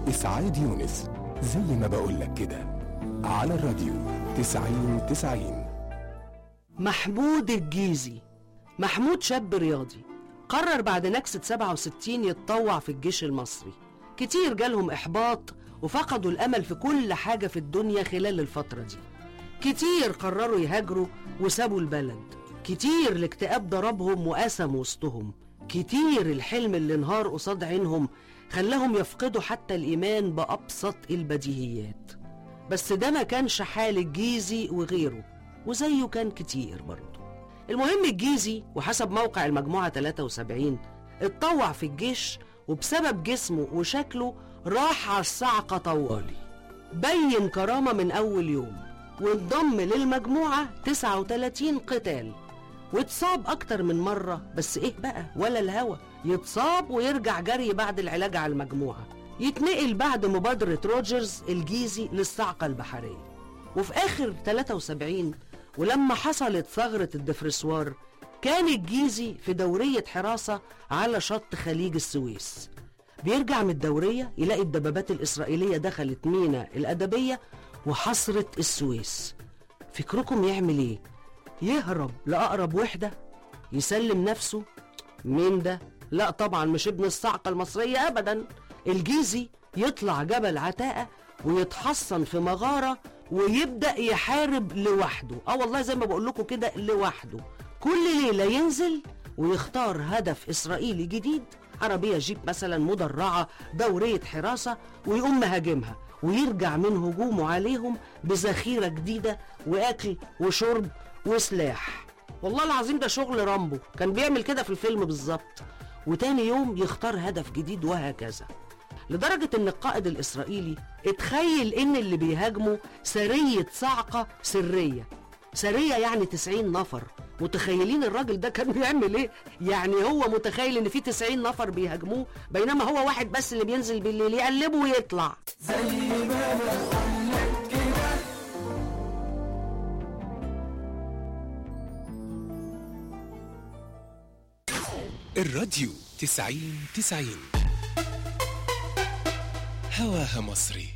إسعاد يونس زي ما بقولك كده على الراديو تسعين تسعين محمود الجيزي محمود شاب رياضي قرر بعد نكسة 67 يتطوع في الجيش المصري كتير جالهم إحباط وفقدوا الأمل في كل حاجة في الدنيا خلال الفترة دي كتير قرروا يهاجروا وسابوا البلد كتير الاكتئاب ضربهم وقسم وسطهم كتير الحلم اللي انهار قصاد عينهم خلاهم يفقدوا حتى الإيمان بأبسط البديهيات بس ده ما كانش حال الجيزي وغيره وزيه كان كتير برضه المهم الجيزي وحسب موقع المجموعة 73 اتطوع في الجيش وبسبب جسمه وشكله راح على الصعقة طوالي بين كرامة من أول يوم وانضم للمجموعة 39 قتال واتصاب أكتر من مرة بس إيه بقى ولا الهوى يتصاب ويرجع جري بعد العلاج على المجموعة يتنقل بعد مبادرة روجرز الجيزي للصعقة البحرية وفي آخر 73 ولما حصلت ثغرة الدفرسوار كان الجيزي في دورية حراسة على شط خليج السويس بيرجع من الدورية يلاقي الدبابات الإسرائيلية دخلت مينا الأدبية وحصرت السويس فكركم يعمل ايه؟ يهرب لأقرب وحدة يسلم نفسه مين ده؟ لا طبعا مش ابن الصعقة المصرية أبدا الجيزي يطلع جبل عتاقة ويتحصن في مغارة ويبدأ يحارب لوحده اه والله زي ما بقول لكم كده لوحده كل ليلة ينزل ويختار هدف إسرائيلي جديد عربية جيب مثلا مدرعة دورية حراسة ويقوم مهاجمها ويرجع من هجومه عليهم بذخيرة جديدة وأكل وشرب وسلاح والله العظيم ده شغل رامبو كان بيعمل كده في الفيلم بالظبط وتاني يوم يختار هدف جديد وهكذا لدرجة ان القائد الاسرائيلي اتخيل ان اللي بيهاجموا سرية صعقة سرية سرية يعني 90 نفر متخيلين الراجل ده كان بيعمل ايه يعني هو متخيل ان في 90 نفر بيهاجموه بينما هو واحد بس اللي بينزل بالليل يقلبه ويطلع الراديو تسعين تسعين هواها مصري